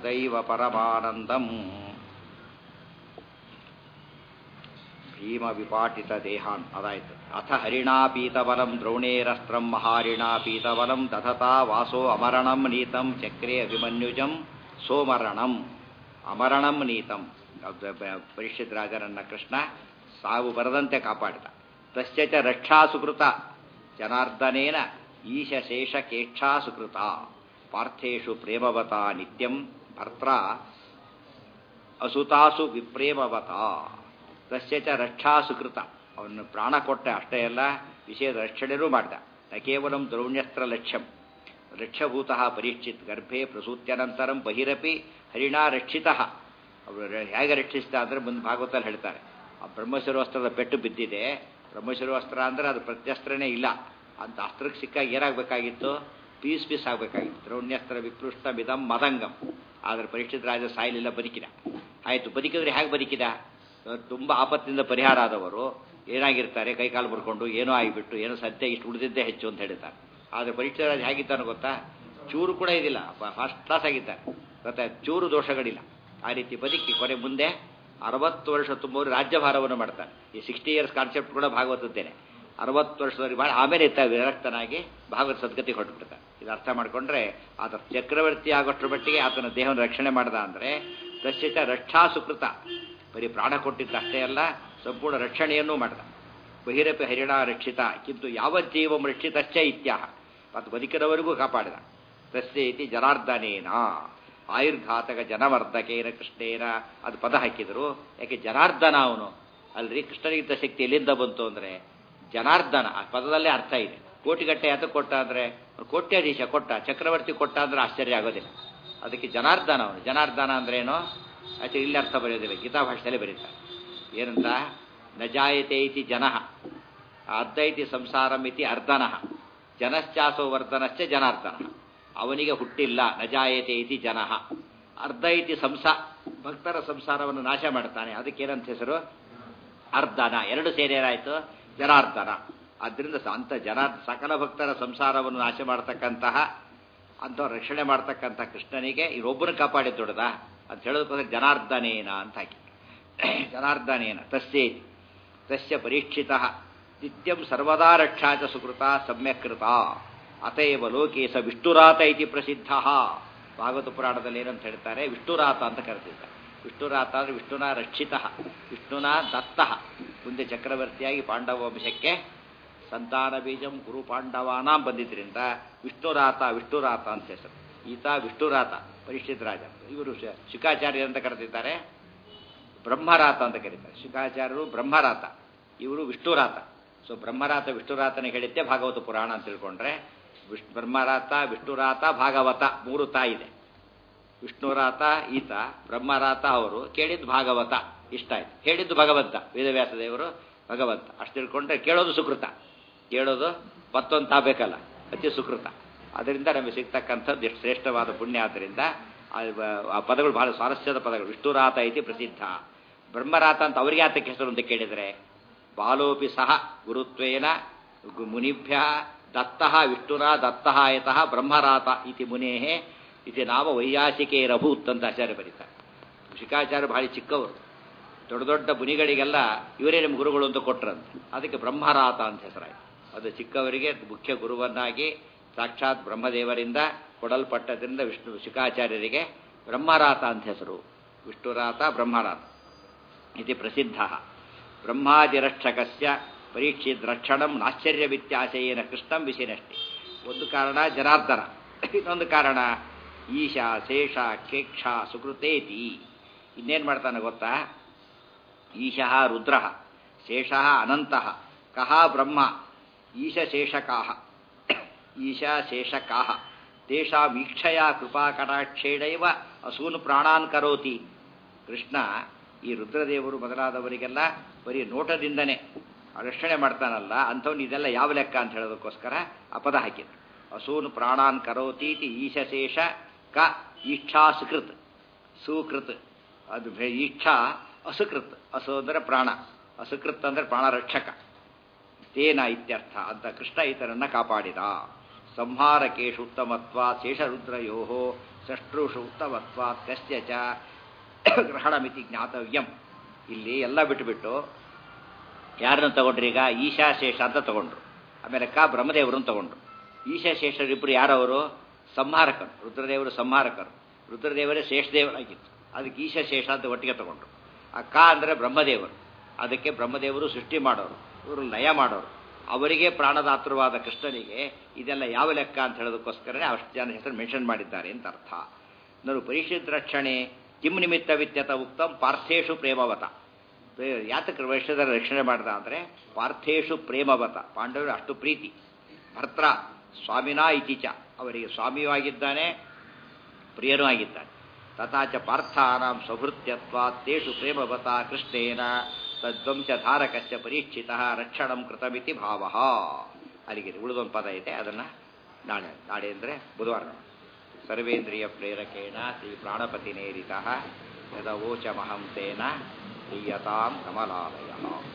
ತದೈವ ಪರಮಾನಂದಂ ಭೀಮ ವಿಪಾಟಿತ ದೇಹಾನ್ ಅದಾಯ್ತು ಅಥ ಹರಿಣಾ ಪೀತಬಲಂ ದ್ರೋಣೇರಸ್ತ್ರಂ ಮಹಾರಿಣಾ ಪೀತಬಲಂ ದಧತಾ ವಾಸೋ ಅಮರಣಂ ನೀತಂ ಚಕ್ರೇ ಅಭಿಮನ್ಯುಜಂ ಸೋಮರಣಂ ಅಮರಣಂ ನೀತಂ ಪರಿಷತ್ ರಾಜರನ್ನ ಕೃಷ್ಣ ಸಾವು ಬರದಂತೆ ಕಾಪಾಡಿದ ತಸ್ಯ ಚ ರಕ್ಷಾ ಸುಕೃತ ಜನಾರ್ದನೇನ ಈಶ ಶೇಷ ಕೇಕ್ಷಾ ಸುಕೃತ ಪಾರ್ಥೇಷು ಪ್ರೇಮವತ ನಿತ್ಯಂ ಭರ್ತ್ರ ಅಸುತಾಸು ವಿಪ್ರೇಮವತ ತಸ್ಯ ಚ ರಕ್ಷಾ ಸುಕೃತ ಅವನು ಪ್ರಾಣ ಕೊಟ್ಟ ಅಷ್ಟೇ ಅಲ್ಲ ವಿಷಯದ ರಕ್ಷಣೆನೂ ಮಾಡಿದ ನ ಕೇವಲ ದ್ರೌಣ್ಯಸ್ತ್ರ ಲಕ್ಷ್ಯಂ ರಕ್ಷಭೂತ ಪರೀಕ್ಷಿತ್ ಗರ್ಭೆ ಪ್ರಸೂತ್ಯನಂತರಂ ಬಹಿರಪಿ ಹರಿಣಾ ರಕ್ಷಿತ ಅವರು ಹೇಗೆ ರಕ್ಷಿಸಿದ ಅಂದರೆ ಮುಂದೆ ಭಾಗವತಲ್ಲಿ ಹೇಳ್ತಾರೆ ಆ ಬ್ರಹ್ಮಶಿರೋಸ್ತ್ರದ ಪೆಟ್ಟು ಬಿದ್ದಿದೆ ಬ್ರಹ್ಮಶಿರೋಸ್ತ್ರ ಅಂದರೆ ಅದು ಪ್ರತ್ಯಸ್ತ್ರನೇ ಇಲ್ಲ ಅಂತ ಅಸ್ತ್ರಕ್ಕೆ ಸಿಕ್ಕಾಗ ಏನಾಗಬೇಕಾಗಿತ್ತು ಪೀಸ್ ಪೀಸ್ ಆಗಬೇಕಾಗಿತ್ತು ದ್ರೌಣ್ಯಸ್ತ್ರ ವಿಕೃಷ್ಟ ಮಿದಂ ಮದಂಗಂ ಆದರೆ ಪರೀಕ್ಷಿತ ರಾಜ ಸಾಯಲಿಲ್ಲ ಬದುಕಿದ ಆಯಿತು ಬದುಕಿದ್ರೆ ಹೇಗೆ ಬದುಕಿದ ತುಂಬ ಆಪತ್ತಿನಿಂದ ಪರಿಹಾರ ಆದವರು ಏನಾಗಿರ್ತಾರೆ ಕೈಕಾಲು ಬರ್ಕೊಂಡು ಏನೋ ಆಗಿಬಿಟ್ಟು ಏನೋ ಸದ್ಯ ಇಷ್ಟು ಉಳಿದಿದ್ದೇ ಹೆಚ್ಚು ಅಂತ ಹೇಳ್ತಾರೆ ಆದರೆ ಪರೀಕ್ಷೆ ರಾಜ ಹೇಗಿದ್ದಾನೋ ಗೊತ್ತಾ ಚೂರು ಕೂಡ ಇದಿಲ್ಲ ಫಸ್ಟ್ ಕ್ಲಾಸ್ ಆಗಿದ್ದಾರೆ ಗೊತ್ತಾ ಚೂರು ದೋಷಗಳಿಲ್ಲ ಆ ರೀತಿ ಬದುಕಿ ಕೊನೆ ಮುಂದೆ ಅರವತ್ತು ವರ್ಷ ತುಂಬವರು ರಾಜ್ಯಭಾರವನ್ನು ಮಾಡ್ತಾರೆ ಈ ಸಿಕ್ಸ್ಟಿ ಇಯರ್ಸ್ ಕಾನ್ಸೆಪ್ಟ್ ಕೂಡ ಭಾಗವತದ್ದೇನೆ ಅರವತ್ತು ವರ್ಷದವರೆಗೆ ಮಾಡಿ ಆಮೇಲೆ ಇತ್ತ ವಿರಕ್ತನಾಗಿ ಭಾಗವತ ಸದ್ಗತಿ ಹೊರಟುಬಿಡ್ತಾರೆ ಇದು ಅರ್ಥ ಮಾಡಿಕೊಂಡ್ರೆ ಆತ ಚಕ್ರವರ್ತಿ ಆಗೋಷ್ಟ್ರ ಮಟ್ಟಿಗೆ ಆತನ ದೇಹವನ್ನು ರಕ್ಷಣೆ ಮಾಡ್ದ ಅಂದರೆ ತಸ್ಯಚ ರಕ್ಷಾ ಸುಕೃತ ಬರೀ ಪ್ರಾಣ ಕೊಟ್ಟಿದ್ದ ಅಷ್ಟೇ ಅಲ್ಲ ಸಂಪೂರ್ಣ ರಕ್ಷಣೆಯನ್ನೂ ಮಾಡಿದ ಬಹಿರಪಿ ಹರಿಣ ರಕ್ಷಿತ ಕಿಂತು ಯಾವ ಜೀವಂ ರಕ್ಷಿತಶ್ಚ ಇತ್ಯಾಹ ಮತ್ತು ಬದುಕಿನವರೆಗೂ ಕಾಪಾಡಿದ ತಸ್ಯ ಇತಿ ಜನಾರ್ದನೇನ ಆಯುರ್ಘಾತಕ ಜನವರ್ಧಕೇನ ಕೃಷ್ಣೇನ ಅದು ಪದ ಹಾಕಿದರು ಯಾಕೆ ಜನಾರ್ದನ ಅವನು ಅಲ್ರಿ ಕೃಷ್ಣನಿಗಿಂತ ಶಕ್ತಿ ಎಲ್ಲಿಂದ ಬಂತು ಅಂದರೆ ಜನಾರ್ದನ ಆ ಪದದಲ್ಲೇ ಅರ್ಥ ಇದೆ ಕೋಟಿಗಟ್ಟೆ ಯಾತ ಕೊಟ್ಟ ಅಂದರೆ ಕೋಟ್ಯಾಧೀಶ ಕೊಟ್ಟ ಚಕ್ರವರ್ತಿ ಕೊಟ್ಟ ಅಂದರೆ ಆಶ್ಚರ್ಯ ಆಗೋದಿಲ್ಲ ಅದಕ್ಕೆ ಜನಾರ್ದನ ಅವನು ಜನಾರ್ದನ ಅಂದ್ರೇನು ಆಚೆ ಇಲ್ಲಿ ಅರ್ಥ ಬರೆಯೋದಿಲ್ಲ ಗೀತಾ ಭಾಷೆಯಲ್ಲಿ ಬರೀತಾರೆ ಏನಂತ ನಜಾಯತೆ ಇತಿ ಜನಃ ಅರ್ಧೈತಿ ಸಂಸಾರಂ ಇತಿ ಅರ್ಧನಃ ಜನಶ್ಚಾಸೋ ವರ್ಧನಶ್ಚ ಜನಾರ್ದನ ಅವನಿಗೆ ಹುಟ್ಟಿಲ್ಲ ನಜಾಯತೆ ಇತಿ ಜನಃ ಅರ್ಧ ಇತಿ ಸಂಸ ಭಕ್ತರ ಸಂಸಾರವನ್ನು ನಾಶ ಮಾಡ್ತಾನೆ ಅದಕ್ಕೇನಂತ ಹೆಸರು ಅರ್ಧನ ಎರಡು ಸೇರೇನಾಯಿತು ಜನಾರ್ದನ ಆದ್ದರಿಂದ ಅಂತ ಜನ ಸಕಲ ಭಕ್ತರ ಸಂಸಾರವನ್ನು ನಾಶ ಮಾಡ್ತಕ್ಕಂತಹ ಅಂಥವ್ರ ರಕ್ಷಣೆ ಮಾಡ್ತಕ್ಕಂಥ ಕೃಷ್ಣನಿಗೆ ಇವರೊಬ್ಬನ ಕಾಪಾಡಿ ದೊಡ್ಡದ ಅಂತ ಹೇಳೋದಕ್ಕೋಸ್ಕರ ಜನಾರ್ದನೇನ ಅಂತ ಹಾಕಿ ಜನಾರ್ದನೇನ ತಸ್ಯೇತಿ ತಸ್ಯ ಪರೀಕ್ಷಿತ ನಿತ್ಯಂ ಸರ್ವದಾ ರಕ್ಷಾ ಚ ಸುಕೃತ ಸಮ್ಯಕೃತ ಅತಯವ ಲೋಕೆ ಸ ವಿಷ್ಣುರಾತ ಇತಿ ಪ್ರಸಿದ್ಧ ಭಾಗವತ ಪುರಾಣದಲ್ಲಿ ಏನಂತ ಹೇಳ್ತಾರೆ ವಿಷ್ಣುರಾತ ಅಂತ ಕರೆದಿದ್ದಾರೆ ವಿಷ್ಣುರಾತ ಅಂದರೆ ವಿಷ್ಣುನ ರಕ್ಷಿತ ವಿಷ್ಣುನ ದತ್ತ ಮುಂದೆ ಚಕ್ರವರ್ತಿಯಾಗಿ ಪಾಂಡವ ವಂಶಕ್ಕೆ ಸಂತಾನ ಬೀಜಂ ಗುರು ಪಾಂಡವಾನಾಂ ಬಂದಿದ್ದರಿಂದ ವಿಷ್ಣುರಾತ ವಿಷ್ಣುರಾತ ಅಂತ ಹೆಸರು ಈತ ವಿಷ್ಣುರಾತ ಪರಿಷ್ಠಿತ ರಾಜ ಇವರು ಶುಕಾಚಾರ್ಯ ಅಂತ ಕರೆದಿದ್ದಾರೆ ಬ್ರಹ್ಮರಾತ ಅಂತ ಕರೀತಾರೆ ಶುಕಾಚಾರ್ಯರು ಬ್ರಹ್ಮರಾತ ಇವರು ವಿಷ್ಣುರಾತ ಸೊ ಬ್ರಹ್ಮರಾತ ವಿಷ್ಣುರಾತನ ಹೇಳಿದ್ದೆ ಭಾಗವತ ಪುರಾಣ ಅಂತ ತಿಳ್ಕೊಂಡ್ರೆ ವಿಷ್ಣು ಬ್ರಹ್ಮರಾತ ವಿಷ್ಣುರಾತ ಭಾಗವತ ಮೂರು ತಾ ಇದೆ ವಿಷ್ಣುರಾತ ಈತ ಬ್ರಹ್ಮರಾತ ಅವರು ಕೇಳಿದ್ದು ಭಾಗವತ ಇಷ್ಟ ಆಯ್ತು ಹೇಳಿದ್ದು ಭಗವಂತ ವೇದವ್ಯಾಸ ದೇವರು ಭಗವಂತ ಅಷ್ಟು ತಿಳ್ಕೊಂಡ್ರೆ ಕೇಳೋದು ಸುಕೃತ ಕೇಳೋದು ಮತ್ತೊಂದು ತಾಬೇಕಲ್ಲ ಅತಿ ಸುಕೃತ ಅದರಿಂದ ನಮಗೆ ಸಿಗ್ತಕ್ಕಂಥದ್ದು ಎಷ್ಟು ಶ್ರೇಷ್ಠವಾದ ಪುಣ್ಯ ಆದ್ದರಿಂದ ಆ ಪದಗಳು ಬಹಳ ಸ್ವಾರಸ್ಯದ ಪದಗಳು ವಿಷ್ಣುರಾತ ಐತಿ ಪ್ರಸಿದ್ಧ ಬ್ರಹ್ಮರಾತ ಅಂತ ಅವರಿಗೆ ಆತಕ್ಕೆ ಹೆಸರು ಅಂತ ಕೇಳಿದರೆ ಬಾಲೋಪಿ ಸಹ ಗುರುತ್ವೇನ ಮುನಿಭ್ಯ ದತ್ತಃ ವಿಷ್ಣುರ ದತ್ತಃ ಯತಃ ಬ್ರಹ್ಮರಾತ ಇತಿ ಮುನೇಹೇ ಇತಿ ನಾಮ ವೈಯಾಸಿಕೆ ರಭೂತ್ ಅಂತ ಆಚಾರ್ಯ ಬರೀತಾರೆ ಶಿಕಾಚಾರ್ಯ ಭಾಳ ಚಿಕ್ಕವರು ದೊಡ್ಡ ದೊಡ್ಡ ಮುನಿಗಳಿಗೆಲ್ಲ ಇವರೇ ನಿಮ್ಮ ಗುರುಗಳು ಅಂತ ಕೊಟ್ರಂತೆ ಅದಕ್ಕೆ ಬ್ರಹ್ಮರಾತ ಅಂತ ಹೆಸರಾಯಿತು ಅದು ಚಿಕ್ಕವರಿಗೆ ಮುಖ್ಯ ಗುರುವನ್ನಾಗಿ ಸಾಕ್ಷಾತ್ ಬ್ರಹ್ಮದೇವರಿಂದ ಕೊಡಲ್ಪಟ್ಟದ್ರಿಂದ ವಿಷ್ಣು ಶಿಕಾಚಾರ್ಯರಿಗೆ ಬ್ರಹ್ಮರಾತ ಅಂತ ಹೆಸರು ವಿಷ್ಣುರಾತ ಬ್ರಹ್ಮರಾತ ಇದು ಪ್ರಸಿದ್ಧ ಬ್ರಹ್ಮಾದಿರಕ್ಷಕಸ್ಯ ಪರೀಕ್ಷಿತ್ ರಕ್ಷಣಂ ನಾಶ್ಚರ್ಯವಿತ್ಯಾಶಯೇನ ಕೃಷ್ಣಂ ವಿಷಯನಷ್ಟೇ ಒಂದು ಕಾರಣ ಜನಾರ್ದನ ಇನ್ನೊಂದು ಕಾರಣ ಈಶಾ ಶೇಷ ಖೇಕ್ಷ ಸುಕೃತೇತಿ ಇನ್ನೇನು ಮಾಡ್ತಾನೆ ಗೊತ್ತಾ ಈಶಃ ರುದ್ರ ಶೇಷಃ ಅನಂತಃ ಕಹ ಬ್ರಹ್ಮ ಈಶಶೇಷಕಾಹ ಈಶಾ ಶೇಷಕಾಹ ತೇಷಾಮೀಕ್ಷಯ ಕೃಪಾ ಕಟಾಕ್ಷೇಣೈವ ಅಸೂನು ಪ್ರಾಣಾನ್ ಕರೋತಿ ಕೃಷ್ಣ ಈ ರುದ್ರದೇವರು ಮೊದಲಾದವರಿಗೆಲ್ಲ ಬರೀ ನೋಟದಿಂದನೇ ರಕ್ಷಣೆ ಮಾಡ್ತಾನಲ್ಲ ಅಂಥವ್ನು ಇದೆಲ್ಲ ಯಾವ ಲೆಕ್ಕ ಅಂತ ಹೇಳೋದಕ್ಕೋಸ್ಕರ ಆ ಪದ ಹಾಕಿದ್ರು ಅಸೂನು ಪ್ರಾಣಾನ್ ಕರೋತೀತಿ ಈಶಶೇಷ ಕ ಈಕ್ಷಾ ಸುಕೃತ್ ಸುಕೃತ್ ಅದು ಈಕ್ಷಾ ಅಸುಕೃತ್ ಅಸು ಅಂದರೆ ಪ್ರಾಣ ಅಸುಕೃತ್ ಅಂದರೆ ಪ್ರಾಣ ರಕ್ಷಕ ತೇನ ಇತ್ಯರ್ಥ ಅಂತ ಕೃಷ್ಣ ಈತನನ್ನ ಕಾಪಾಡಿದ ಸಂಹಾರಕೇಶು ಉತ್ತಮತ್ವ ಶೇಷರುದ್ರಯೋ ಸಷ್ಟ್ರೂಷು ಉತ್ತಮತ್ವಾತ್ ಕಸ್ಯ ಚ ಗ್ರಹಣಮಿತಿ ಜ್ಞಾತವ್ಯಂ ಇಲ್ಲಿ ಎಲ್ಲ ಬಿಟ್ಟುಬಿಟ್ಟು ಯಾರನ್ನ ತಗೊಂಡ್ರು ಈಗ ಈಶಾ ಶೇಷ ಅಂತ ತಗೊಂಡ್ರು ಆಮೇಲೆ ಕ ಬ್ರಹ್ಮದೇವರನ್ನು ತಗೊಂಡ್ರು ಈಶಾ ಶೇಷರಿಬ್ಬರು ಯಾರವರು ಸಂಹಾರಕರು ರುದ್ರದೇವರು ಸಂಹಾರಕರು ರುದ್ರದೇವರೇ ಶೇಷದೇವರಾಗಿತ್ತು ಅದಕ್ಕೆ ಈಶಾ ಶೇಷ ಅಂತ ಒಟ್ಟಿಗೆ ತಗೊಂಡ್ರು ಆ ಕ ಅಂದರೆ ಬ್ರಹ್ಮದೇವರು ಅದಕ್ಕೆ ಬ್ರಹ್ಮದೇವರು ಸೃಷ್ಟಿ ಮಾಡೋರು ಇವರು ಲಯ ಮಾಡೋರು ಅವರಿಗೆ ಪ್ರಾಣದಾತೃವಾದ ಕೃಷ್ಣನಿಗೆ ಇದೆಲ್ಲ ಯಾವ ಲೆಕ್ಕ ಅಂತ ಹೇಳೋದಕ್ಕೋಸ್ಕರನೇ ಅಷ್ಟು ಜನ ಹೆಸರು ಮೆನ್ಷನ್ ಮಾಡಿದ್ದಾರೆ ಅಂತ ಅರ್ಥ ನಾನು ಪರಿಷತ್ ರಕ್ಷಣೆ ಕಿಂ ನಿಮಿತ್ತ ವಿತ್ಯತ ಉಕ್ತಂ ಪಾರ್ಥೇಶು ಪ್ರೇಮವತ ಯಾತಕ್ಕೆ ವೈಶ್ಯದ ರಕ್ಷಣೆ ಮಾಡ್ದ ಅಂದರೆ ಪಾರ್ಥೇಶು ಪ್ರೇಮವತ ಪಾಂಡವರು ಅಷ್ಟು ಪ್ರೀತಿ ಭರ್ತ್ರ ಸ್ವಾಮಿನಾ ಇತಿಚ ಅವರಿಗೆ ಸ್ವಾಮಿಯೂ ಪ್ರಿಯನೂ ಆಗಿದ್ದಾನೆ ತಥಾಚ ಪಾರ್ಥಾನಾಂ ಸೌಹೃತ್ಯತ್ವಾ ತೇಷು ಪ್ರೇಮವತ ಕೃಷ್ಣೇನ ತದ್ವಂಶಧಾರಕಸ್ಯ ಪರೀಕ್ಷಿತ ರಕ್ಷಣಂ ಕೃತಮಿತಿ ಭಾವ ಅಲ್ಲಿಗೆ ಉಳಿದೊಂದು ಪದ ಇದೆ ಅದನ್ನು ನಾಳೆ ನಾಳೆ ಅಂದರೆ ಬುಧವಾರ ಸರ್ವೇಂದ್ರಿಯ ಪ್ರೇರಕೇಣ ಶ್ರೀ ಪ್ರಾಣಪತಿನೇರಿತ ಯದವೋಚಮಹಂ ತೇನ ಪ್ರೀಯತಾಂ ಕಮಲಾಲಯ